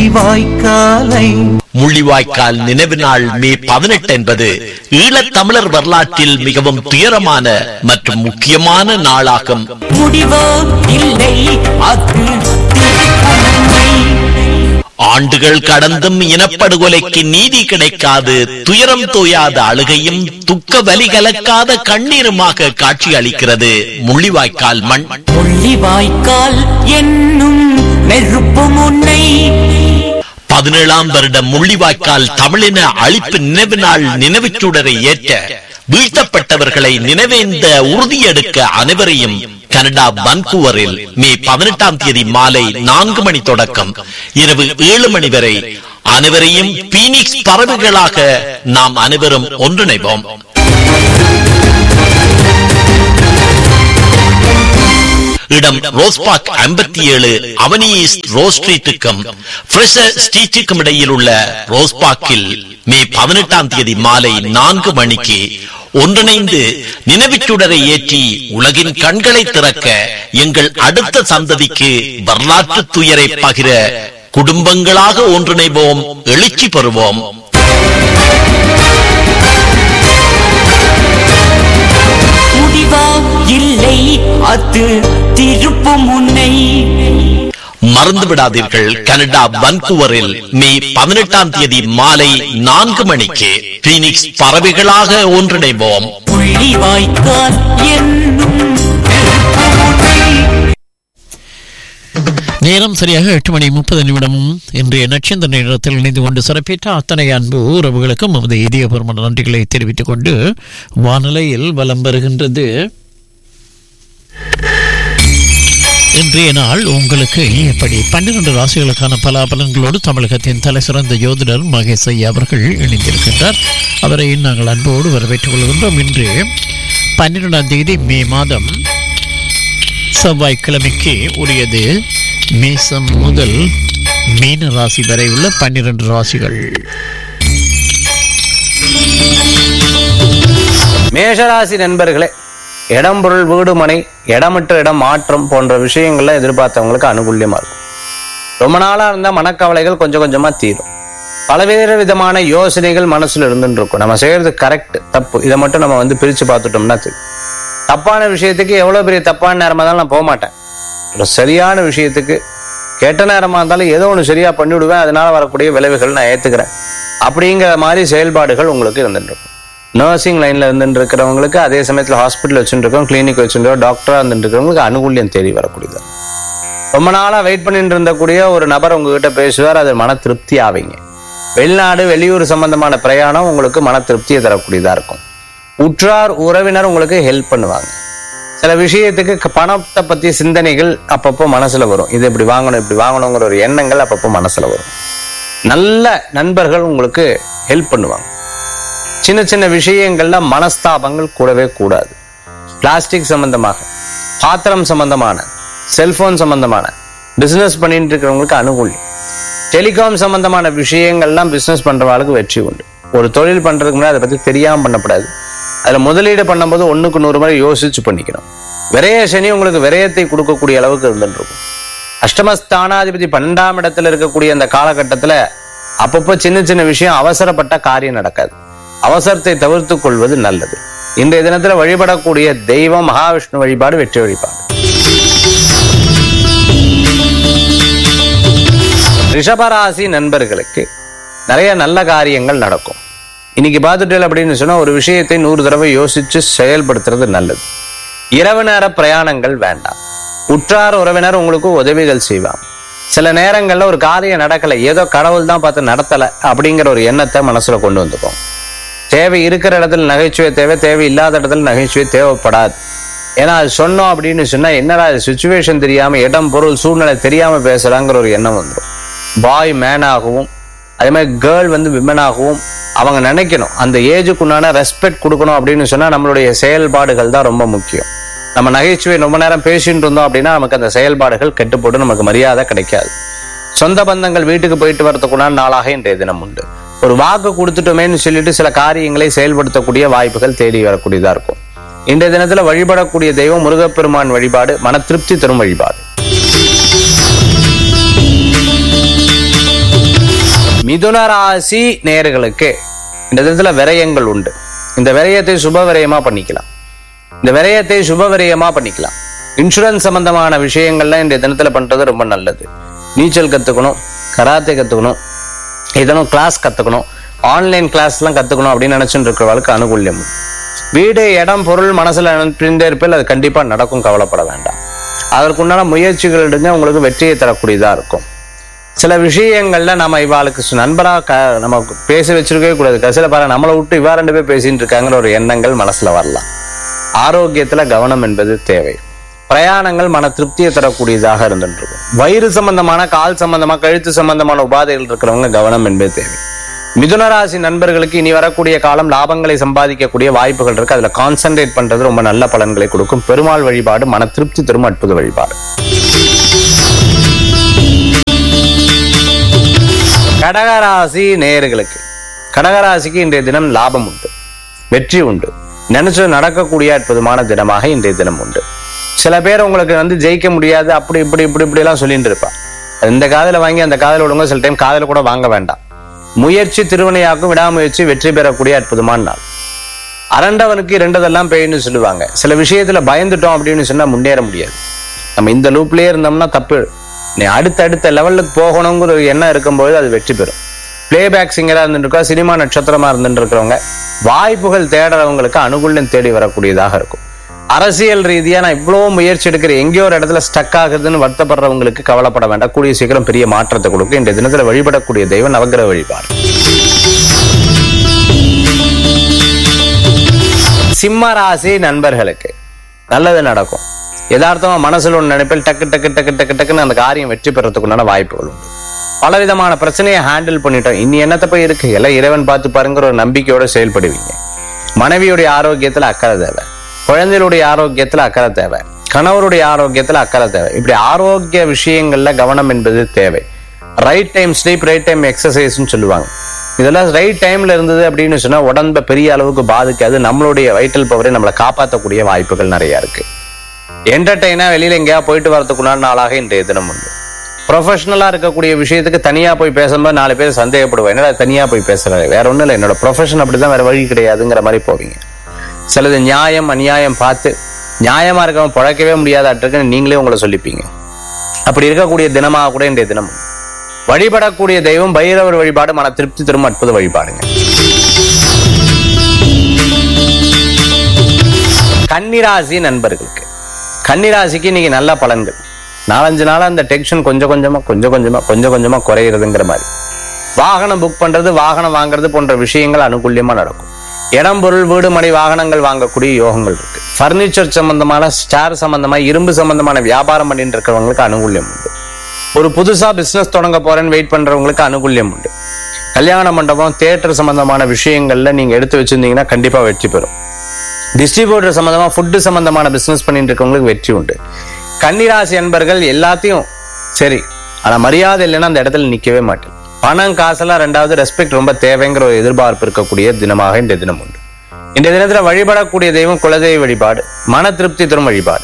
முள்ளிவாய்க்காலை முள்ளிவாய்க்கால் நினைவு நாள் மே பதினெட்டு என்பது ஈழத்தமிழர் வரலாற்றில் மிகவும் துயரமான மற்றும் முக்கியமான நாளாகும் முடிவோ இல்லை அது திருப்புமுனை. ஆண்டுகள் கடந்தும் இனப்படுகொலைக்கு நீதி கிடைக்காது துயரம் தோயாத அழுகையும் துக்க வலி கலக்காத கண்ணீருமாக காட்சி அளிக்கிறது முள்ளிவாய்க்கால் மண் முள்ளிவாய்க்கால் என்னும் நெருப்பு முனை பதினேழாம் வருட முள்ளிவாய்க்கால் தமிழின அழிப்பு நினைவு நாள் நினைவுச் சுடரை ஏற்ற வீழ்த்தப்பட்டவர்களை நினைவேந்த உறுதியெடுக்க அனைவரையும் கனடா வன்கூவரில் மே பதினெட்டாம் தேதி மாலை நான்கு மணி தொடக்கம் இரவு ஏழு மணி வரை அனைவரையும் பீனிக்ஸ் பறவைகளாக நாம் அனைவரும் ஒன்றிணைவோம் இடம் ரோஸ்பாக் ஐம்பத்தி ஏழு அவனிஸ் ரோஸ் ஸ்ட்ரீட்டுக்கும் ஃப்ரெஷர் ஸ்ட்ரீட்டுக்கும் இடையில் உள்ள ரோஸ்பாக்கில் மே பதினெட்டாம் தேதி மாலை நான்கு மணிக்கு ஒன்றிணைந்து நினைவுச்சுடரை ஏற்றி உலகின் கண்களை திறக்க எங்கள் அடுத்த சந்ததிக்கு வரலாற்று துயரை பகிர குடும்பங்களாக ஒன்றிணைவோம் எழுச்சி பெறுவோம் முடிவா இல்லை அது திருப்பு முனை மறந்து விடாதீர்கள் கனடா வன்கூவரில் மே பதினெட்டாம் தேதி மாலை நான்கு மணிக்கு பீனிக்ஸ் பறவைகளாக ஒன்றிணைவோம் முள்ளிவாய்க்கால் என்னும் நெருப்பு முனை நேரம் சரியாக எட்டு மணி முப்பது நிமிடமும் இன்றைய நட்சத்திர நேரத்தில் இணைந்து கொண்டு சிறப்பித்த அத்தனை அன்பு உறவுகளுக்கும் நமது இதயபூர்வமான நன்றிகளை தெரிவித்துக் கொண்டு வானிலையில் வலம் வருகின்றது இன்றைய நாள் உங்களுக்கு எப்படி பன்னிரண்டு ராசிகளுக்கான பலாபலன்களோடு தமிழகத்தின் தலை சிறந்த யோதிடர் மகேஷ் ஐயா அவர்கள் இணைந்திருக்கின்றார் அவரை நாங்கள் அன்போடு வரவேற்றுக் கொள்கின்றோம் இன்று பன்னிரெண்டாம் தேதி மே மாதம் செவ்வாய்க்கிழமைக்கு உரியது மேசம் முதல் மீன ராசி வரை உள்ள பன்னிரண்டு ராசிகள் மேஷராசி நண்பர்களே இடம் பொருள் வீடு மனை இடமற்ற இடம் மாற்றம் போன்ற விஷயங்கள்ல எதிர்பார்த்தவங்களுக்கு அனுகூல்யமா இருக்கும் ரொம்ப நாளா இருந்த மனக்கவலைகள் கொஞ்சம் கொஞ்சமா தீரும் பலவேறு விதமான யோசனைகள் மனசுல இருந்துட்டு இருக்கும் நம்ம செய்யறது கரெக்ட் தப்பு இதை மட்டும் நம்ம வந்து பிரிச்சு பார்த்துட்டோம்னா தெரியும் தப்பான விஷயத்துக்கு எவ்வளவு பெரிய தப்பான நேரமா இருந்தாலும் நான் போக மாட்டேன் ஒரு சரியான விஷயத்துக்கு கெட்ட நேரமா இருந்தாலும் ஏதோ ஒன்று சரியா பண்ணிவிடுவேன் அதனால வரக்கூடிய விளைவுகள் நான் ஏத்துக்கிறேன் அப்படிங்கிற மாதிரி செயல்பாடுகள் உங்களுக்கு இருந்துட்டு இருக்கும் நர்சிங் லைன்ல இருந்துட்டு இருக்கிறவங்களுக்கு அதே சமயத்துல ஹாஸ்பிட்டல் வச்சுட்டு இருக்கோம் கிளினிக் வச்சுட்டு டாக்டரா இருந்துட்டு இருக்கிறவங்களுக்கு அனுகூல்யம் தேடி வரக்கூடியது ரொம்ப நாளா வெயிட் பண்ணிட்டு இருந்தக்கூடிய ஒரு நபர் உங்ககிட்ட பேசுவார் அது மன திருப்தி ஆவீங்க வெளிநாடு வெளியூர் சம்பந்தமான பிரயாணம் உங்களுக்கு மன திருப்தியை தரக்கூடியதா இருக்கும் உற்றார் உறவினர் உங்களுக்கு ஹெல்ப் பண்ணுவாங்க சில விஷயத்துக்கு க- பணத்தை பத்தி சிந்தனைகள் அப்பப்போ மனசுல வரும் இது இப்படி வாங்கணும் இப்படி வாங்கணுங்கிற ஒரு எண்ணங்கள் அப்பப்போ மனசுல வரும் நல்ல நண்பர்கள் உங்களுக்கு ஹெல்ப் பண்ணுவாங்க சின்ன சின்ன விஷயங்கள்ல மனஸ்தாபங்கள் கூடவே கூடாது பிளாஸ்டிக் சம்பந்தமாக பாத்திரம் சம்பந்தமான செல்போன் சம்பந்தமான பிசினஸ் பண்ணிட்டு இருக்கிறவங்களுக்கு அனுகூல்யம் டெலிகாம் சம்பந்தமான விஷயங்கள்லாம் பிசினஸ் பண்றவங்களுக்கு வெற்றி உண்டு ஒரு தொழில் பண்றதுக்கு முன்னாடி அதை பத்தி தெரியாம பண்ணக்கூடாது அதுல முதலீடு பண்ணும்போது ஒண்ணுக்கு நூறு முறை யோசிச்சு பண்ணிக்கணும் விரய சனி உங்களுக்கு விரயத்தை கொடுக்கக்கூடிய அளவுக்கு இருந்துட்டு இருக்கும் அஷ்டமஸ்தானாதிபதி பன்னெண்டாம் இடத்துல இருக்கக்கூடிய அந்த காலகட்டத்துல அப்பப்போ சின்ன சின்ன விஷயம் அவசரப்பட்ட காரியம் நடக்காது அவசரத்தை தவிர்த்துக் கொள்வது நல்லது இன்றைய தினத்துல வழிபடக்கூடிய தெய்வம் மகாவிஷ்ணு வழிபாடு வெற்றி வழிபாடு ரிஷபராசி நண்பர்களுக்கு நிறைய நல்ல காரியங்கள் நடக்கும் இன்னைக்கு பார்த்துட்டேன் அப்படின்னு சொன்னா ஒரு விஷயத்தை நூறு தடவை யோசிச்சு செயல்படுத்துறது நல்லது இரவு நேர பிரயாணங்கள் வேண்டாம் உற்றார் உறவினர் உங்களுக்கு உதவிகள் செய்வாங்க சில நேரங்கள்ல ஒரு காரியம் நடக்கல ஏதோ கடவுள் தான் பார்த்து நடத்தல அப்படிங்கிற ஒரு எண்ணத்தை மனசுல கொண்டு வந்துக்கும் தேவை இருக்கிற இடத்துல நகைச்சுவை தேவை தேவை இல்லாத இடத்துல நகைச்சுவை தேவைப்படாது ஏன்னா அது சொன்னோம் அப்படின்னு சொன்னா என்னடா சுச்சுவேஷன் தெரியாம இடம் பொருள் சூழ்நிலை தெரியாம பேசுறாங்கிற ஒரு எண்ணம் வந்துடும் பாய் மேனாகவும் அதே மாதிரி கேர்ள் வந்து விமனாகவும் அவங்க நினைக்கணும் அந்த ஏஜுக்குண்டான ரெஸ்பெக்ட் கொடுக்கணும் அப்படின்னு சொன்னா நம்மளுடைய செயல்பாடுகள் தான் ரொம்ப முக்கியம் நம்ம நகைச்சுவை ரொம்ப நேரம் பேசிட்டு இருந்தோம் அப்படின்னா நமக்கு அந்த செயல்பாடுகள் கெட்டுப்போட்டு நமக்கு மரியாதை கிடைக்காது சொந்த பந்தங்கள் வீட்டுக்கு போயிட்டு வரதுக்குண்டான நாளாக இன்றைய தினம் உண்டு ஒரு வாக்கு கொடுத்துட்டோமேன்னு சொல்லிட்டு சில காரியங்களை செயல்படுத்தக்கூடிய வாய்ப்புகள் தேடி வரக்கூடியதா இருக்கும் இன்றைய தினத்துல வழிபடக்கூடிய தெய்வம் முருகப்பெருமான் வழிபாடு மன திருப்தி தரும் வழிபாடு மிதுன ராசி நேயர்களுக்கு இந்த விதத்துல விரயங்கள் உண்டு இந்த விரயத்தை சுப விரயமா பண்ணிக்கலாம் இந்த விரயத்தை சுப விரயமா பண்ணிக்கலாம் இன்சூரன்ஸ் சம்பந்தமான விஷயங்கள்லாம் இந்த தினத்துல பண்றது ரொம்ப நல்லது நீச்சல் கத்துக்கணும் கராத்தே கத்துக்கணும் ஏதேனும் கிளாஸ் கத்துக்கணும் ஆன்லைன் கிளாஸ்லாம் கத்துக்கணும் அப்படின்னு நினைச்சுட்டு இருக்கிறவளுக்கு அனுகூல்யம் வீடு இடம் பொருள் மனசுல நினைப்பிருந்தே இருப்பில் அது கண்டிப்பா நடக்கும் கவலைப்பட வேண்டாம் அதற்குண்டான முயற்சிகள் எடுங்க உங்களுக்கு வெற்றியை தரக்கூடியதா இருக்கும் சில விஷயங்கள்ல நம்ம இவாளுக்கு சு- நண்பரா க நம்ம பேச வச்சிருக்கவே கூடாது கடைசியில பாரு நம்மளை விட்டு இவா ரெண்டு பேர் பேசிட்டு இருக்காங்கிற ஒரு எண்ணங்கள் மனசுல வரலாம் ஆரோக்கியத்துல கவனம் என்பது தேவை பிரயாணங்கள் மன திருப்தியை தரக்கூடியதாக இருந்துட்டு இருக்கும் வயிறு சம்பந்தமான கால் சம்பந்தமா கழுத்து சம்பந்தமான உபாதைகள் இருக்கிறவங்க கவனம் என்பது தேவை மிதுனராசி நண்பர்களுக்கு இனி வரக்கூடிய காலம் லாபங்களை சம்பாதிக்கக்கூடிய வாய்ப்புகள் இருக்கு அதுல கான்சென்ட்ரேட் பண்றது ரொம்ப நல்ல பலன்களை கொடுக்கும் பெருமாள் வழிபாடு மன திருப்தி தரும் அற்புத வழிபாடு கடகராசி நேயர்களுக்கு கடகராசிக்கு இன்றைய தினம் லாபம் உண்டு வெற்றி உண்டு நினைச்சது நடக்கக்கூடிய அற்புதமான தினமாக இன்றைய தினம் உண்டு சில பேர் உங்களுக்கு வந்து ஜெயிக்க முடியாது அப்படி இப்படி இப்படி இப்படி எல்லாம் சொல்லிட்டு இருப்பா இந்த காதல வாங்கி அந்த காதல விடுங்க சில டைம் காதல கூட வாங்க வேண்டாம் முயற்சி திருவினையாக்கும் விடாமுயற்சி வெற்றி பெறக்கூடிய அற்புதமான நாள் அரண்டவனுக்கு இரண்டதெல்லாம் பேய்னு சொல்லுவாங்க சில விஷயத்துல பயந்துட்டோம் அப்படின்னு சொன்னா முன்னேற முடியாது நம்ம இந்த லூப்லயே இருந்தோம்னா தப்பு நீ அடுத்த அடுத்த லெவலுக்கு போகணுங்கிற ஒரு எண்ணம் இருக்கும்போது அது வெற்றி பெறும் பிளேபேக் சிங்கரா இருந்துருக்கா சினிமா நட்சத்திரமா இருந்துட்டு இருக்கிறவங்க வாய்ப்புகள் தேடுறவங்களுக்கு அனுகூலம் தேடி வரக்கூடியதாக இருக்கும் அரசியல் ரீதியா நான் இவ்வளவு முயற்சி எடுக்கிறேன் எங்கேயோ ஒரு இடத்துல ஸ்டக் ஆகுதுன்னு வருத்தப்படுறவங்களுக்கு கவலைப்பட வேண்டாம் கூடிய சீக்கிரம் பெரிய மாற்றத்தை கொடுக்கும் இந்த தினத்துல வழிபடக்கூடிய தெய்வம் நவகிரக வழிபாடு சிம்ம ராசி நண்பர்களுக்கு நல்லது நடக்கும் யதார்த்தமா மனசுல ஒன்று நினைப்பில் டக்கு டக்கு டக்கு டக்கு டக்குன்னு அந்த காரியம் வெற்றி பெறத்துக்குண்டான வாய்ப்புகள் உண்டு பலவிதமான பிரச்சனையை ஹேண்டில் பண்ணிட்டோம் இனி என்னத்த போய் இருக்கு எல்லாம் இறைவன் பார்த்து பாருங்கிற ஒரு நம்பிக்கையோட செயல்படுவீங்க மனைவியுடைய ஆரோக்கியத்துல அக்கறை தேவை குழந்தைகளுடைய ஆரோக்கியத்துல அக்கறை தேவை கணவருடைய ஆரோக்கியத்துல அக்கறை தேவை இப்படி ஆரோக்கிய விஷயங்கள்ல கவனம் என்பது தேவை right time sleep right time எக்ஸசைஸ்னு சொல்லுவாங்க இதெல்லாம் ரைட் டைம்ல இருந்தது அப்படின்னு சொன்னா உடம்ப பெரிய அளவுக்கு பாதிக்காது நம்மளுடைய வைட்டல் பவரை நம்மளை காப்பாற்றக்கூடிய வாய்ப்புகள் நிறைய இருக்கு என்டர்டெயினா வெளியில எங்கேயா போயிட்டு வரதுக்குண்டான நாளாக இன்றைய தினம் உண்டு ப்ரொஃபஷனலா இருக்கக்கூடிய விஷயத்துக்கு தனியா போய் பேசும்போது நாலு பேர் சந்தேகப்படுவோம் என்னடா தனியா போய் பேசுறாரு வேற ஒண்ணும் இல்லை என்னோட ப்ரொஃபஷன் அப்படிதான் வேற வழி கிடையாதுங்கிற மாதிரி போவீங்க சிலது நியாயம் அநியாயம் பார்த்து நியாயமா இருக்கவன் பழக்கவே முடியாதாட்டுக்குன்னு நீங்களே உங்களை சொல்லிப்பீங்க அப்படி இருக்கக்கூடிய தினமாக கூட இன்றைய தினம் உண்டு. வழிபடக்கூடிய தெய்வம் பைரவர் வழிபாடு மன திருப்தி தரும் அற்புத வழிபாடுங்க கன்னிராசி நண்பர்களுக்கு கன்னிராசிக்கு இன்னைக்கு நல்ல பலன்கள் நாலஞ்சு நாளா அந்த டென்ஷன் கொஞ்சம் கொஞ்சமா கொஞ்சம் கொஞ்சமா கொஞ்சம் கொஞ்சமா குறையிறதுங்கிற மாதிரி வாகனம் புக் பண்றது வாகனம் வாங்குறது போன்ற விஷயங்கள் அனுகூல்யமா நடக்கும் இடம் பொருள் வீடு மனை வாகனங்கள் வாங்கக்கூடிய யோகங்கள் இருக்கு ஃபர்னிச்சர் சம்பந்தமான ஸ்டார் சம்பந்தமா இரும்பு சம்பந்தமான வியாபாரம் பண்ணிட்டு இருக்கிறவங்களுக்கு அனுகூல்யம் உண்டு ஒரு புதுசா பிசினஸ் தொடங்க போறேன்னு வெயிட் பண்றவங்களுக்கு அனுகூல்யம் உண்டு கல்யாண மண்டபம் தியேட்டர் சம்பந்தமான விஷயங்கள்ல நீங்க எடுத்து வச்சிருந்தீங்கன்னா கண்டிப்பா வெற்றி பெறும் டிஸ்ட்ரிபியூட்டர் சம்பந்தமா ஃபுட்டு சம்பந்தமான பிசினஸ் பண்ணிட்டு இருக்கவங்களுக்கு வெற்றி உண்டு கன்னிராசி அன்பர்கள் எல்லாத்தையும் சரி ஆனா மரியாதை இல்லைன்னா அந்த இடத்துல நிக்கவே மாட்டேன் பணம் காசெல்லாம் ரெண்டாவது ரெஸ்பெக்ட் ரொம்ப தேவைங்கிற ஒரு எதிர்பார்ப்பு இருக்கக்கூடிய தினமாக இந்த தினம் உண்டு இந்த தினத்துல வழிபடக்கூடிய தெய்வம் குலதெய்வ வழிபாடு மன திருப்தி தரும் வழிபாடு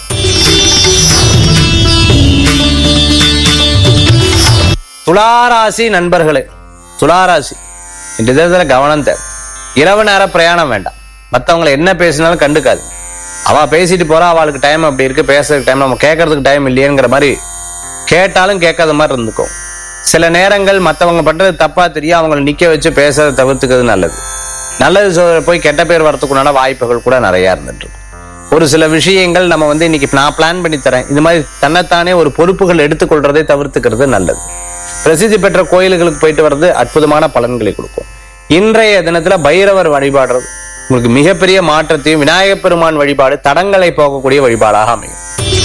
துளாராசி நண்பர்களே துளாராசி இந்த தினத்துல கவனம் தேவை இரவு நேர பிரயாணம் வேண்டாம் மத்தவங்களை என்ன பேசினாலும் கண்டுக்காது அவ பேசிட்டு போறா அவளுக்கு டைம் அப்படி இருக்கு பேசுறதுக்கு டைம் நம்ம கேட்கறதுக்கு டைம் இல்லையேங்கிற மாதிரி கேட்டாலும் கேட்காத மாதிரி இருந்துக்கும் சில நேரங்கள் மத்தவங்க பண்றது தப்பா தெரியும் அவங்கள நிக்க வச்சு பேசுறதை தவிர்த்துக்கிறது நல்லது நல்லது சொல்ற போய் கெட்ட பேர் வரத்துக்குண்டான வாய்ப்புகள் கூட நிறைய இருந்துட்டு இருக்கும் ஒரு சில விஷயங்கள் நம்ம வந்து இன்னைக்கு நான் பிளான் பண்ணி தரேன் இது மாதிரி தன்னைத்தானே ஒரு பொறுப்புகள் எடுத்துக்கொள்றதை தவிர்த்துக்கிறது நல்லது பிரசித்தி பெற்ற கோயில்களுக்கு போயிட்டு வர்றது அற்புதமான பலன்களை கொடுக்கும் இன்றைய தினத்துல பைரவர் வழிபாடுறது உங்களுக்கு மிகப்பெரிய மாற்றத்தையும் விநாயகப் பெருமான் வழிபாடு தடங்களை போகக்கூடிய வழிபாடாக அமையும்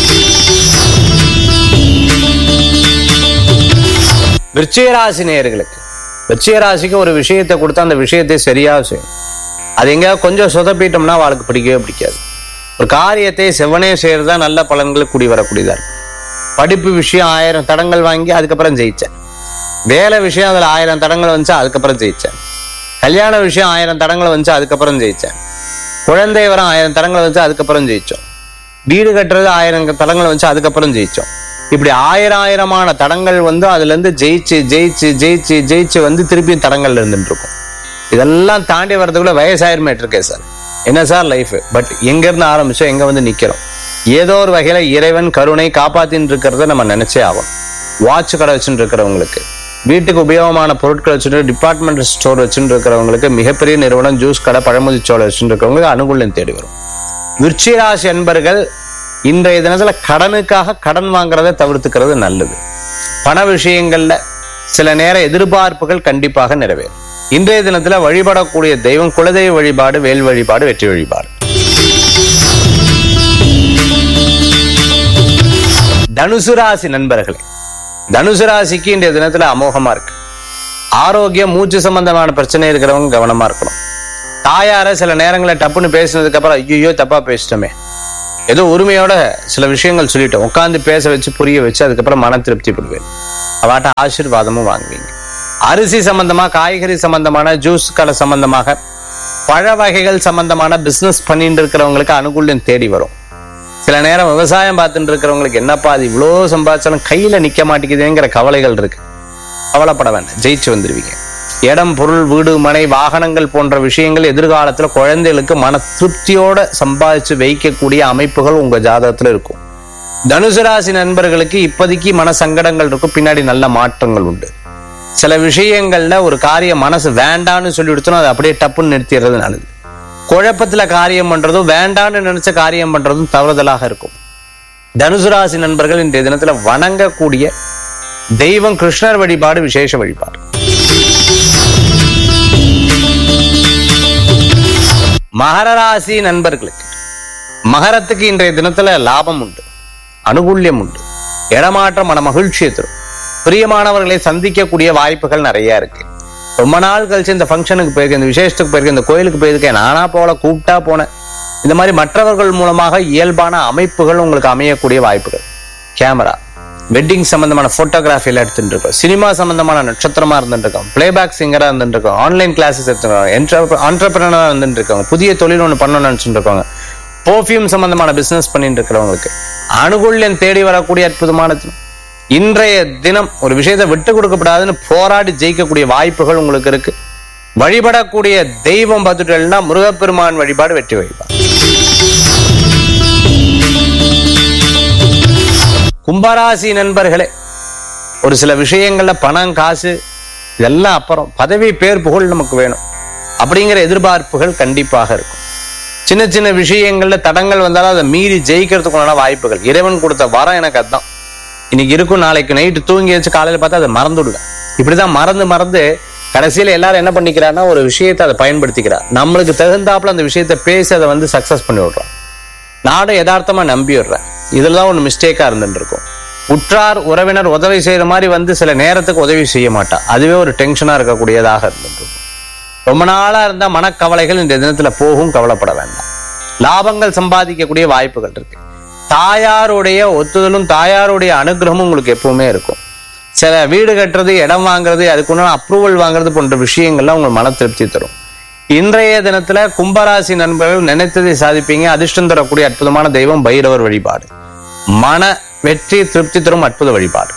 விருச்சிகராசி நேயர்களுக்கு விருச்சிகராசிக்கு ஒரு விஷயத்தை கொடுத்தா அந்த விஷயத்தை சரியா செய்யும் அது எங்கேயாவது கொஞ்சம் சொதப்பிட்டோம்னா அவளுக்கு பிடிக்கவே பிடிக்காது ஒரு காரியத்தை செவனே செய்யறது தான் நல்ல பலன்கள் கூடி வரக்கூடியதா இருக்கும் படிப்பு விஷயம் ஆயிரம் தடங்கள் வாங்கி அதுக்கப்புறம் ஜெயிச்சேன் வேலை விஷயம் அதுல ஆயிரம் தடங்கள் வந்துச்சு அதுக்கப்புறம் ஜெயிச்சேன் கல்யாண விஷயம் ஆயிரம் தடங்கள் வந்துச்சு அதுக்கப்புறம் ஜெயிச்சேன் குழந்தை வரம் ஆயிரம் தடங்கள் வந்துச்சு அதுக்கப்புறம் ஜெயிச்சோம் வீடு கட்டுறது ஆயிரம் தடங்கள் வந்துச்சு அதுக்கப்புறம் ஜெயிச்சோம் இப்படி ஆயிரம் ஆயிரமான தடங்கள் வந்து அதுல இருந்து ஜெயிச்சு ஜெயிச்சு ஜெயிச்சு ஜெயிச்சு வந்து திருப்பியும் தடங்கள்ல இருந்துட்டு இருக்கும் இதெல்லாம் தாண்டி வர்றதுக்குள்ள வயசாயிருமேட்டு இருக்கே சார் என்ன சார் லைஃப் பட் எங்க இருந்து ஆரம்பிச்சோம் எங்க வந்து நிக்கிறோம் ஏதோ ஒரு வகையில இறைவன் கருணை காப்பாத்தின்னு இருக்கிறத நம்ம நினைச்சே ஆகும் வாட்ச் கடை வச்சுட்டு இருக்கிறவங்களுக்கு வீட்டுக்கு உபயோகமான பொருட்கள் வச்சுட்டு டிபார்ட்மெண்ட் ஸ்டோர் வச்சுட்டு இருக்கிறவங்களுக்கு மிகப்பெரிய நிறுவனம் ஜூஸ் கடை பழமுதி சோளை வச்சுட்டு இருக்கிறவங்களுக்கு அனுகூலம் தேடி வரும் விருச்சிராசி என்பர்கள் இன்றைய தினத்துல கடனுக்காக கடன் வாங்குறதை தவிர்த்துக்கிறது நல்லது பண விஷயங்கள்ல சில நேர எதிர்பார்ப்புகள் கண்டிப்பாக நிறைவேறும் இன்றைய தினத்துல வழிபடக்கூடிய தெய்வம் குலதெய்வ வழிபாடு வேல் வழிபாடு வெற்றி வழிபாடு தனுசு ராசி நண்பர்களே தனுசு ராசிக்கு இன்றைய தினத்துல அமோகமா இருக்கு ஆரோக்கியம் மூச்சு சம்பந்தமான பிரச்சனை இருக்கிறவங்க கவனமா இருக்கணும் தாயார சில நேரங்களில் டப்புன்னு பேசினதுக்கு அப்புறம் ஐயோ தப்பா பேசிட்டோமே ஏதோ உரிமையோட சில விஷயங்கள் சொல்லிட்டோம் உட்காந்து பேச வச்சு புரிய வச்சு அதுக்கப்புறம் மன திருப்தி படுவேன் அவாட்ட ஆசீர்வாதமும் வாங்குவீங்க அரிசி சம்பந்தமா காய்கறி சம்பந்தமான ஜூஸ் கடை சம்பந்தமாக பழ வகைகள் சம்பந்தமான பிசினஸ் பண்ணிட்டு இருக்கிறவங்களுக்கு அனுகூல்யம் தேடி வரும் சில நேரம் விவசாயம் பார்த்துட்டு இருக்கிறவங்களுக்கு என்னப்பா அது இவ்வளோ சம்பாதிச்சாலும் கையில நிக்க மாட்டேங்குதுங்கிற கவலைகள் இருக்கு கவலைப்பட வேண்டாம் ஜெயிச்சு வந்துருவீங்க இடம் பொருள் வீடு மனை வாகனங்கள் போன்ற விஷயங்கள் எதிர்காலத்துல குழந்தைகளுக்கு மன திருப்தியோட சம்பாதிச்சு வைக்கக்கூடிய அமைப்புகள் உங்க ஜாதகத்துல இருக்கும் தனுசு ராசி நண்பர்களுக்கு இப்போதைக்கு மன சங்கடங்கள் இருக்கும் பின்னாடி நல்ல மாற்றங்கள் உண்டு சில விஷயங்கள்ல ஒரு காரியம் மனசு வேண்டான்னு சொல்லி கொடுத்தோம் அதை அப்படியே டப்புன்னு நிறுத்திடுறது நல்லது குழப்பத்துல காரியம் பண்றதும் வேண்டான்னு நினைச்ச காரியம் பண்றதும் தவறுதலாக இருக்கும் தனுசு ராசி நண்பர்கள் இன்றைய தினத்துல வணங்கக்கூடிய தெய்வம் கிருஷ்ணர் வழிபாடு விசேஷ வழிபாடு மகர ராசி நண்பர்களுக்கு மகரத்துக்கு இன்றைய தினத்துல லாபம் உண்டு அனுகூல்யம் உண்டு இடமாற்றம் மன மகிழ்ச்சியை தரும் பிரியமானவர்களை சந்திக்கக்கூடிய வாய்ப்புகள் நிறைய இருக்கு ரொம்ப நாள் கழிச்சு இந்த ஃபங்க்ஷனுக்கு போயிருக்கேன் இந்த விசேஷத்துக்கு போயிருக்கேன் இந்த கோயிலுக்கு போயிருக்கேன் நானா போல கூப்பிட்டா போனேன் இந்த மாதிரி மற்றவர்கள் மூலமாக இயல்பான அமைப்புகள் உங்களுக்கு அமையக்கூடிய வாய்ப்புகள் கேமரா வெட்டிங் சம்பந்தமான போட்டோகிராஃபில எடுத்துட்டு இருக்கோம் சினிமா சம்பந்தமான நட்சத்திரமா இருந்துட்டு இருக்கோம் பிளேபேக் சிங்கரா இருந்துட்டு இருக்கோம் ஆன்லைன் கிளாஸஸ் எடுத்துருக்கோம் ஆண்டர்பிரினரா இருந்துட்டு இருக்கோம் புதிய தொழில் ஒன்று பண்ணணும்னு நினைச்சுட்டு இருக்கோங்க பர்ஃபியூம் சம்பந்தமான பிசினஸ் பண்ணிட்டு இருக்கிறவங்களுக்கு அனுகூல்யம் தேடி வரக்கூடிய அற்புதமான தினம். இன்றைய தினம் ஒரு விஷயத்தை விட்டு கொடுக்கப்படாதுன்னு போராடி ஜெயிக்கக்கூடிய வாய்ப்புகள் உங்களுக்கு இருக்கு வழிபடக்கூடிய தெய்வம் பார்த்துட்டேன்னா முருகப்பெருமான் வழிபாடு வெற்றி வழிபாடு கும்பராசி நண்பர்களே ஒரு சில விஷயங்கள்ல பணம் காசு இதெல்லாம் அப்புறம் பதவி பேர் புகழ் நமக்கு வேணும் அப்படிங்கிற எதிர்பார்ப்புகள் கண்டிப்பாக இருக்கும் சின்ன சின்ன விஷயங்கள்ல தடங்கள் வந்தாலும் அதை மீறி ஜெயிக்கிறதுக்குண்டான வாய்ப்புகள் இறைவன் கொடுத்த வரம் எனக்கு அதான் இன்னைக்கு இருக்கும் நாளைக்கு நைட்டு தூங்கி வச்சு காலையில பார்த்தா அதை மறந்துடுவேன் இப்படிதான் மறந்து மறந்து கடைசியில எல்லாரும் என்ன பண்ணிக்கிறான்னா ஒரு விஷயத்தை அதை பயன்படுத்திக்கிறார் நம்மளுக்கு தகுந்தாப்புல அந்த விஷயத்தை பேசி அதை வந்து சக்சஸ் பண்ணி விடுறோம் நானும் யதார்த்தமா நம்பி விடுறேன் இதுல தான் ஒன்று மிஸ்டேக்கா இருந்துட்டு இருக்கும் உற்றார் உறவினர் உதவி செய்யற மாதிரி வந்து சில நேரத்துக்கு உதவி செய்ய மாட்டா அதுவே ஒரு டென்ஷனா இருக்கக்கூடியதாக இருந்துட்டு இருக்கும் ரொம்ப நாளா இருந்த மனக்கவலைகள் இந்த தினத்துல போகும் கவலைப்பட வேண்டாம் லாபங்கள் சம்பாதிக்கக்கூடிய வாய்ப்புகள் இருக்கு தாயாருடைய ஒத்துதலும் தாயாருடைய அனுகிரகமும் உங்களுக்கு எப்பவுமே இருக்கும் சில வீடு கட்டுறது இடம் வாங்குறது அதுக்குண்டான அப்ரூவல் வாங்குறது போன்ற விஷயங்கள்லாம் உங்களுக்கு மன திருப்தி தரும் இன்றைய தினத்துல கும்பராசி நண்பர்கள் நினைத்ததை சாதிப்பீங்க அதிர்ஷ்டம் தரக்கூடிய அற்புதமான தெய்வம் பைரவர் வழிபாடு மன வெற்றி திருப்தி தரும் அற்புத வழிபாடு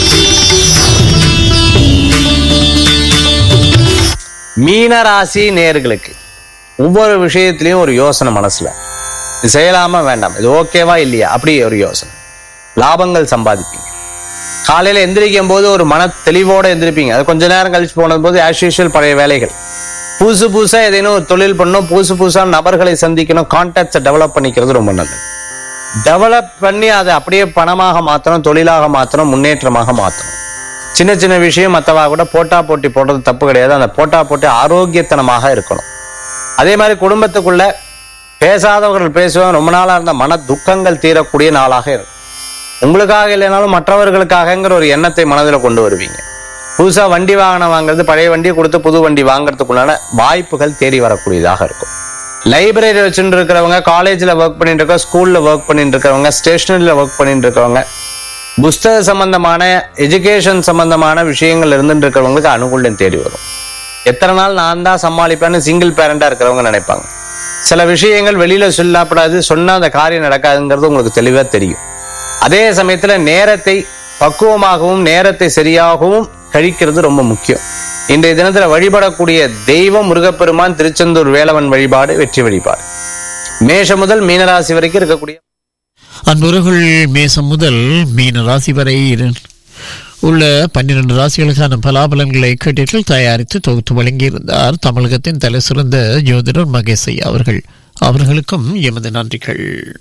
மீன ராசி நேர்களுக்கு ஒவ்வொரு விஷயத்திலையும் ஒரு யோசனை மனசுல இது செய்யலாமா வேண்டாம் இது ஓகேவா இல்லையா அப்படி ஒரு யோசனை லாபங்கள் சம்பாதிப்பீங்க காலையில எந்திரிக்கும் போது ஒரு மன தெளிவோட எந்திரிப்பீங்க அது கொஞ்ச நேரம் கழிச்சு போனது போது ஆஸ் யூஷுவல் பழைய வேலைகள் புதுசு புதுசா ஏதேனும் ஒரு தொழில் பண்ணணும் புதுசு புதுசா நபர்களை சந்திக்கணும் கான்டாக்ட்ஸை டெவலப் பண்ணிக்கிறது ரொம்ப நல்லது டெவலப் பண்ணி அதை அப்படியே பணமாக மாற்றணும் தொழிலாக மாற்றணும் முன்னேற்றமாக மாற்றணும் சின்ன சின்ன விஷயம் மற்றவா கூட போட்டா போட்டி போடுறது தப்பு கிடையாது அந்த போட்டா போட்டி ஆரோக்கியத்தனமாக இருக்கணும் அதே மாதிரி குடும்பத்துக்குள்ள பேசாதவர்கள் பேசுவாங்க ரொம்ப நாளா இருந்த மன துக்கங்கள் தீரக்கூடிய நாளாக இருக்கும் உங்களுக்காக இல்லைனாலும் மற்றவர்களுக்காகங்கிற ஒரு எண்ணத்தை மனதில் கொண்டு வருவீங்க புதுசா வண்டி வாகனம் வாங்குறது பழைய வண்டியை கொடுத்து புது வண்டி வாங்குறதுக்குள்ளான வாய்ப்புகள் தேடி வரக்கூடியதாக இருக்கும் லைப்ரரி வச்சுட்டு இருக்கிறவங்க காலேஜ்ல ஒர்க் பண்ணிட்டு இருக்கவங்க ஸ்கூல்ல ஒர்க் பண்ணிட்டு இருக்கிறவங்க ஸ்டேஷனரியில ஒர்க் பண்ணிட்டு இருக்கிறவங்க புஸ்தக சம்பந்தமான எஜுகேஷன் சம்பந்தமான விஷயங்கள் இருந்துட்டு இருக்கிறவங்களுக்கு அனுகூல்யம் தேடி வரும் எத்தனை நாள் நான் தான் சமாளிப்பேன்னு சிங்கிள் பேரண்டா இருக்கிறவங்க நினைப்பாங்க சில விஷயங்கள் வெளியில சொல்லப்படாது சொன்னா அந்த காரியம் நடக்காதுங்கிறது உங்களுக்கு தெளிவா தெரியும் அதே சமயத்துல நேரத்தை பக்குவமாகவும் நேரத்தை சரியாகவும் கழிக்கிறது ரொம்ப முக்கியம் இன்றைய தினத்துல வழிபடக்கூடிய தெய்வம் முருகப்பெருமான் திருச்செந்தூர் வேலவன் வழிபாடு வெற்றி வழிபாடு மேஷம் முதல் மீனராசி வரைக்கும் இருக்கக்கூடிய அன்புறர்கள் மேசம் முதல் மீன ராசி வரை இரு- உள்ள பன்னிரண்டு ராசிகளுக்கான பலாபலன்களை கேட்டீர்கள் தயாரித்து தொகுத்து வழங்கியிருந்தார் தமிழகத்தின் தலை சிறந்த ஜோதிடர் மகேஷ் ஐயா அவர்கள் அவர்களுக்கும் எமது நன்றிகள்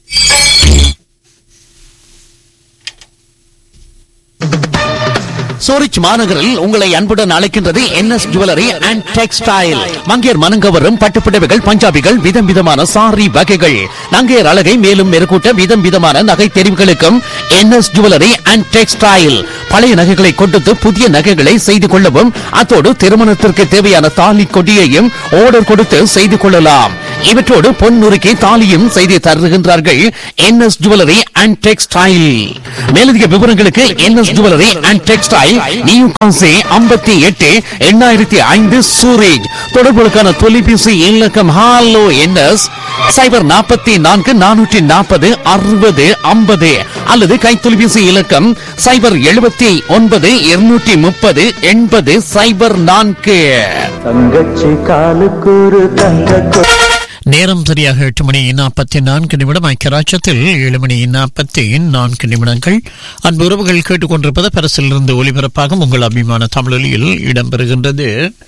சூரிச் மாநகரில் உங்களை அன்புடன் அழைக்கின்றது என்எஸ் ஜுவல்லரி அண்ட் டெக்ஸ்டைல் மங்கையர் மனங்கவரும் பட்டுப்புடவைகள் பஞ்சாபிகள் விதம் விதமான சாரி வகைகள் நங்கையர் அழகை மேலும் மெருகூட்ட விதம் விதமான நகை தெரிவுகளுக்கும் என்எஸ் ஜுவல்லரி அண்ட் டெக்ஸ்டைல் பழைய நகைகளை கொடுத்து புதிய நகைகளை செய்து கொள்ளவும் அத்தோடு திருமணத்திற்கு தேவையான தாலி கொடியையும் ஆர்டர் கொடுத்து செய்து கொள்ளலாம் இவற்றோடு பொன் நுறுக்கி தாலியும் செய்து தருகின்றார்கள் என்எஸ் ஜுவல்லரி அண்ட் டெக்ஸ்டைல் மேலதிக விவரங்களுக்கு NS jewellery and textile new Kasi ஐம்பத்தி எட்டு எண்ணாயிரத்தி ஐந்து சூரேஜ் தொடர்புகளுக்கான தொலைபேசி இலக்கம் ஹாலோ என்எஸ் சைபர் நாற்பத்தி நான்கு நானூற்றி நாற்பது அறுபது ஐம்பது அல்லது கைத்தொலைபேசி இலக்கம் சைபர் எழுபத்தி ஒன்பது இருநூற்றி முப்பது எண்பது சைபர் நான்கு தங்கச்சி காலுக்கூறு தங்க நேரம் சரியாக எட்டு மணி நாற்பத்தி நான்கு நிமிடம் ஐக்கியராட்சத்தில் ஏழு மணி நாற்பத்தி நான்கு நிமிடங்கள் அன்பு உறவுகள் கேட்டுக்கொண்டிருப்பது பரசிலிருந்து ஒளிபரப்பாகும் உங்கள் அபிமான தமிழொலியில் இடம்பெறுகின்றது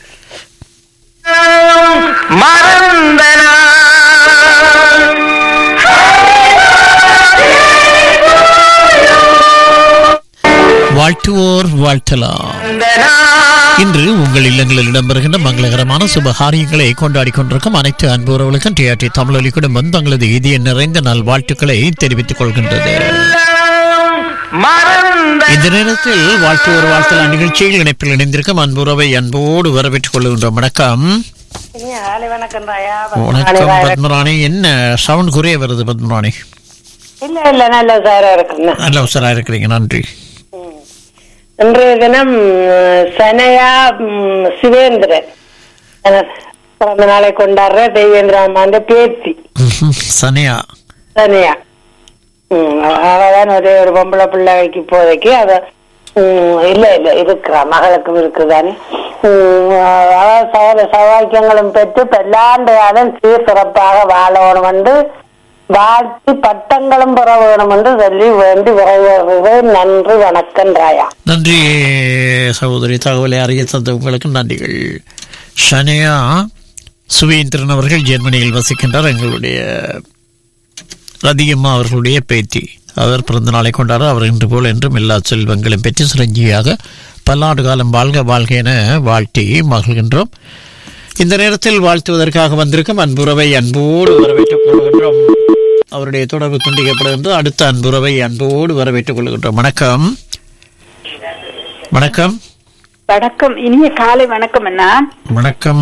வாழ்த்துவோர் வாழ்த்தலாம் இன்று உங்கள் இல்லங்களில் இடம்பெறுகின்ற மங்களகரமான சுபகாரியங்களை கொண்டாடி கொண்டிருக்கும் அனைத்து அன்பு உறவுகளுக்கும் டிஆர்டி தமிழொலி குடும்பம் தங்களது இதய நிறைந்த நல் வாழ்த்துக்களை தெரிவித்துக் கொள்கின்றது இந்த நேரத்தில் வாழ்த்துவோர் வாழ்த்தலாம் நிகழ்ச்சியில் இணைப்பில் இணைந்திருக்கும் அன்பு உறவை அன்போடு வரவேற்றுக் கொள்கின்றோம் வணக்கம் காலை வணக்கம் ராயா வணக்கம் பத்மராணி என்ன சவுண்ட் குறைய வருது பத்மராணி இல்ல இல்ல நல்ல சாரா இருக்குங்க நல்ல உசரா இருக்கிறீங்க நன்றி இன்றைய தினம் ம், சனையா ம், சிவேந்திரன் அஹ், பிறந்த நாளை கொண்டாடுற தெய்வேந்திர அம்மாண்ட பேத்தி ம்ஹும். சனியா சனையா ம், அவ- அவதான் ஒரே ஒரு பொம்பளை பிள்ளைக்கு இப்போதைக்கு அத ம், இல்ல இல்ல இருக்கிறா மகளுக்கும் இருக்குதானே ம், அவ சகல சௌவாக்கியங்களும் பெற்று பல்லாண்டையாலும் சீர் சிறப்பாக வாழணும் என்று வாழ்த்தி பட்டங்களும் பெற வேணும் என்று சொல்லி வேண்டி விரைவுகிறேன் நன்றி வணக்கம் ராயா நன்றி சகோதரி தகவலை அறிய தந்த உங்களுக்கு நன்றிகள் ஷனியா சுவேந்திரன் அவர்கள் ஜெர்மனியில் வசிக்கின்றார் எங்களுடைய ரதியம்மா அவர்களுடைய பேத்தி அவர் பிறந்த நாளை கொண்டாட அவர் இன்று போல் என்றும் எல்லா செல்வங்களும் பெற்று சிரஞ்சியாக பல்லாண்டு காலம் வாழ்க வாழ்க என வாழ்த்தி மகிழ்கின்றோம் இந்த நேரத்தில் வாழ்த்துவதற்காக வந்திருக்கும் அன்புறவை அன்போடு வரவேற்றுக் கொள்கின்றோம் அவருடைய தொடர்பு துண்டிக்கப்படுகின்றது அடுத்த அன்புறவை அன்போடு வரவேற்றுக் கொள்கின்றோம் வணக்கம் வணக்கம் வணக்கம் இனிய காலை வணக்கம் அண்ணா வணக்கம்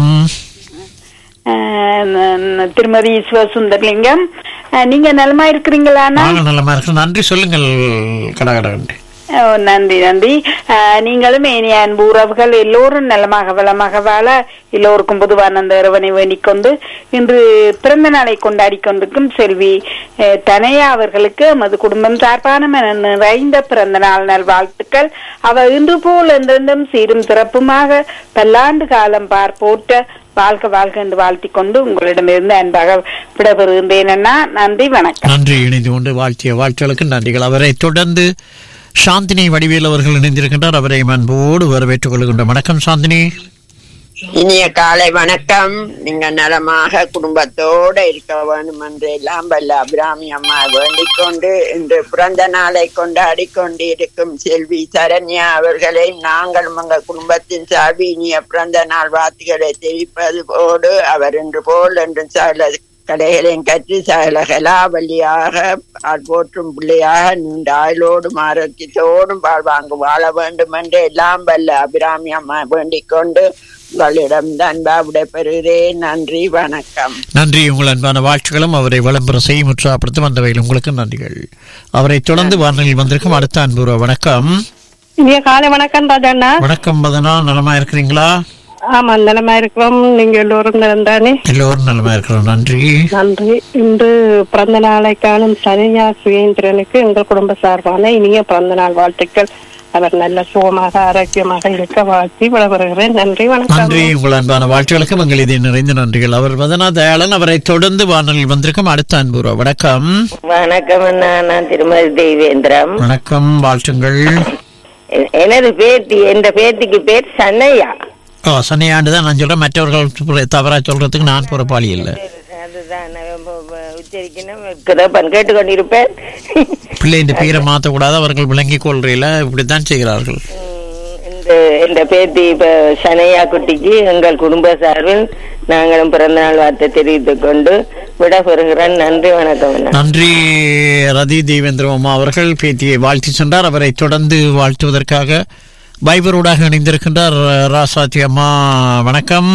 அஹ் ந- திருமதி சிவசுந்தர்லிங்கம் அஹ் நீங்க நலமா இருக்கிறீங்களா அண்ணா நாங்கள் நல்லமா இருக்கோம் நன்றி சொல்லுங்கள் கடகடன்ட்டு ஓ, நன்றி நன்றி அஹ் நீங்களும் இனிய அன்பு உறவுகள் எல்லோரும் நலமாக வளமாக வாழ எல்லோருக்கும் பொதுவான அந்த இறைவனை வேண்டிக் கொண்டு இன்று பிறந்த நாளை கொண்டாடி கொண்டிருக்கும் செல்வி அஹ், தனையா அவர்களுக்கு எமது குடும்பம் சார்பான மன நிறைந்த பிறந்த நாள் நல் வாழ்த்துக்கள் அவ இன்று போல் என்றென்றும் சீரும் சிறப்புமாக பல்லாண்டு காலம் பார் போற்ற வாழ்க வாழ்க என்று வாழ்த்திக் கொண்டு உங்களிடமிருந்து அன்பாக விடைபெறுகின்றேன் அண்ணா நன்றி வணக்கம் நன்றி இணைந்து கொண்டு வாழ்த்திய வாழ்த்துகளுக்கு நன்றிகள் அவரை தொடர்ந்து சாந்தினி வடிவேல் அவர்கள் இணைந்திருக்கின்றார் அவரை அன்போடு வரவேற்றுக் கொள்கின்ற வணக்கம் சாந்தினி இனிய காலை வணக்கம் நீங்க நலமாக குடும்பத்தோட இருக்க வேண்டும் என்று எல்லாம் வல்ல அபிராமி அம்மா வேண்டிக் கொண்டு இன்று பிறந்த நாளை கொண்டாடி கொண்டிருக்கும் செல்வி சரண்யா அவர்களை நாங்கள் உங்க குடும்பத்தின் சார்பு இனிய பிறந்த நாள் வாழ்த்துக்களை தெரிவிப்பதோடு அவர் இன்று போல் என்று சகல கலைகளையும் கற்று சகல கலாவலியாக ஆள் போற்றும் பிள்ளையாக நீண்ட ஆயுளோடும் ஆரோக்கியத்தோடும் வாழ்வாங்கு வாழ வேண்டும் என்று எல்லாம் வல்ல அபிராமி அம்மா வேண்டிக் கொண்டு உங்களிடம் அன்பா விடைபெறுகிறேன் நன்றி வணக்கம் நன்றி உங்கள் அன்பான வாழ்த்துக்களும் அவரை விளம்பர செய்யும் உற்சாகப்படுத்தும் அந்த வகையில் உங்களுக்கு நன்றிகள் அவரை தொடர்ந்து வானொலியில் வந்திருக்கும் அடுத்த அன்பு வணக்கம் இனிய காலை வணக்கம் ராஜண்ணா வணக்கம் பதனா நலமா இருக்கிறீங்களா ஆமா நலமா இருக்கிறோம் நீங்க எல்லோரும் நலந்தானே எல்லோரும் நலமா இருக்கிறோம் நன்றி நன்றி இன்று பிறந்த நாளை காணும் சனியா சுயேந்திரனுக்கு எங்கள் குடும்ப சார்பான இனிய பிறந்த நாள் வாழ்த்துக்கள் அவர் நல்ல சுகமாக ஆரோக்கியமாக இருக்க வாழ்த்தி விளம்பருகிறேன் நன்றி வணக்கம் நன்றி உங்கள் அன்பான வாழ்த்துகளுக்கு மங்கள் இதை நிறைந்த நன்றிகள் அவர் வதனா தயாளன் அவரை தொடர்ந்து வானலில் வந்திருக்கும் அடுத்த அன்புறவு வணக்கம் வணக்கம் அண்ணா நான் திருமதி தெய்வேந்திரம் வணக்கம் வாழ்த்துங்கள் எ- எனது பேத்தி என்ற பேத்திக்கு பேர் சன்னையா ஓ சனியாண்டு தான் நான் சொல்றேன் மற்றவர்கள் தவறா சொல்றதுக்கு நான் பொறுப்பாளி இல்லை அதுதான் நான் ப- ப- உச்சரிக்கணும் கிடப்பன் கேட்டுக்கொண்டிருப்பேன் பிள்ளை இந்த பேரை மாற்றக்கூடாது அவர்கள் விளங்கிக் கொள்றையில இப்படித்தான் செய்கிறார்கள் இந்த இந்த பேத்தி இப்ப சனையா குட்டிக்கு எங்கள் குடும்ப சார்பில் நாங்களும் பிறந்த நாள் வார்த்தை தெரிவித்துக் கொண்டு விட பெறுகிறேன் நன்றி வணக்கம் அண்ணா நன்றி ரதி தேவேந்திரமா அவர்கள் பேத்தியை வாழ்த்தி சென்றார் அவரை தொடர்ந்து வாழ்த்துவதற்காக பைபரோடாக இணைந்திருக்கின்றார் ராசாத்தி அம்மா வணக்கம்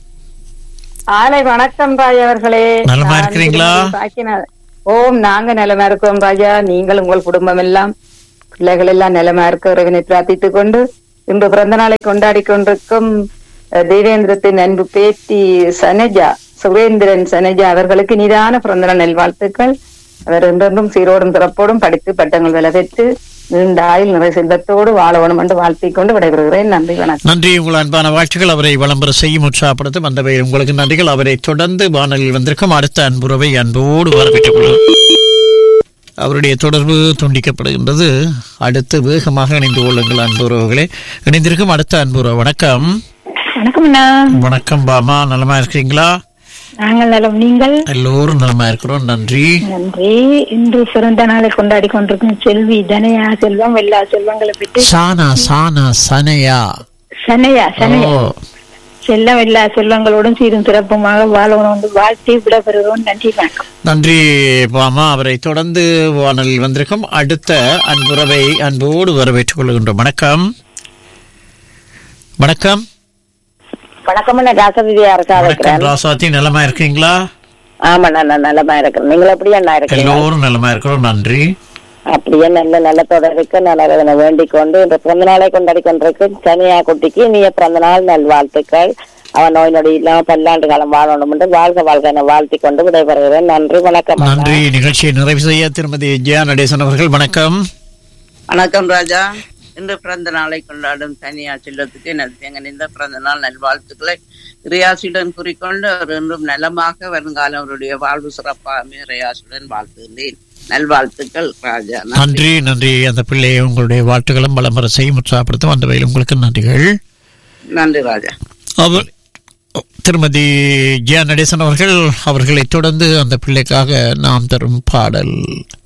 ஆலை வணக்கம் ராஜா அவர்களே நலமா நான் இருக்கிறீங்களா? திருமதி பாக்கியநாத- ஓம் நாங்க நலமா இருக்கிறோம் ராஜா நீங்கள் உங்கள் குடும்பம் எல்லாம் பிள்ளைகள் எல்லாம் நலமா இருக்க இறைவனை பிரார்த்தித்துக் கொண்டு இன்று பிறந்த நாளை கொண்டாடி கொண்டிருக்கும் அஹ், தேவேந்திரத்தின் அன்பு பேத்தி சனஜா சுரேந்திரன் சனஜா அவர்களுக்கு நிதான பிறந்தநாள் நல்வாழ்த்துக்கள் அவர் என்றென்றும் சீரோடும் சிறப்போடும் படித்து பட்டங்கள் விலை பெற்று நீண்ட ஆயுள் நிறை செல்வத்தோடு வாழ வேணும் என்று வாழ்த்திக் கொண்டு விடைபெறுகிறேன் நன்றி வணக்கம் நன்றி உங்கள் அன்பான வாழ்த்துக்கள் அவரை விளம்பர செய்யும் உற்சாகப்படுத்தும் வந்தவை உங்களுக்கு நன்றிகள் அவரை தொடர்ந்து வானலில் வந்திருக்கும் அடுத்த அன்புறவை அன்போடு வரவேற்றுக் கொள்ளும் அவருடைய தொடர்பு துண்டிக்கப்படுகின்றது அடுத்து வேகமாக இணைந்து கொள்ளுங்கள் அன்புறவுகளே இணைந்திருக்கும் அடுத்த அன்புறவு வணக்கம் வணக்கம் அண்ணா வணக்கம் பாமா நலமா இருக்கிறீங்களா நாங்கள் நலம் நீங்கள் எல்லோரும் நலமா இருக்கிறோம் நன்றி நன்றி இன்று பிறந்த நாளை கொண்டாடி கொண்டிருக்கும் செல்வி தனையா செல்வம் எல்லா செல்வங்களை பெற்று சானா சானா சனையா சனையா ஓ சனையா செல்லம் எல்லா செல்வங்களோடும் சீரும் சிறப்புமாக வாழணும் என்று வாழ்த்தி விடைபெறுகிறோம் நன்றி வணக்கம் நன்றி பாமா அவரை தொடர்ந்து வானலில் வந்திருக்கும் அடுத்த அன்புறவை அன்போடு வரவேற்றுக் கொள்கின்றோம் வணக்கம் வணக்கம் வணக்கம் அண்ணா ராசவிதி அரசா வணக்கம் இருக்கிறேன் ராசாத்தி நலமா இருக்கீங்களா ஆமா நான் நலமா இருக்கிறேன் நீங்கள் எப்படி அண்ணா இருக்கீங்க எல்லோரும் நலமா இருக்கிறோம் நன்றி அப்படியே நல்ல நல்லத்தோட இருக்க நல்ல வேண்டிக் கொண்டு இந்த பிறந்த நாளை கொண்டாடி கொண்டிருக்கும் சனியா குட்டிக்கு நீ பிறந்த நாள் நல் வாழ்த்துக்கள் அவன் நோய் நொடி இல்லாம பல்லாண்டு காலம் வாழணும் என்று வாழ்க வாழ்க என வாழ்த்தி கொண்டு விடைபெறுகிறேன் நன்றி வணக்கம் அண்ணா. நன்றி நிகழ்ச்சியை நிறைவு செய்ய திருமதி ஜெயா நடேசன் அவர்கள் வணக்கம் வணக்கம் ராஜா இன்று பிறந்த நாளை கொண்டாடும் தனியா செல்லத்துக்கு எனது தேங்கனிந்த பிறந்த நாள் நல்வாழ்த்துக்களை இறையாசியுடன் கூறிக்கொண்டு அவர் என்றும் நலமாக வருங்காலம் அவருடைய வாழ்வு சிறப்பாக இறையாசியுடன் வாழ்த்துகின்றேன் நல்வாழ்த்துக்கள் ராஜா நன்றி நன்றி அந்த பிள்ளையை உங்களுடைய வாழ்த்துக்களும் பலம்பர செய்யும் உற்சாகப்படுத்தும் அந்த வகையில் உங்களுக்கு நன்றிகள் நன்றி ராஜா அவர் திருமதி ஜெயா நடேசன் அவர்கள் அவர்களை தொடர்ந்து அந்த பிள்ளைக்காக நாம் தரும் பாடல்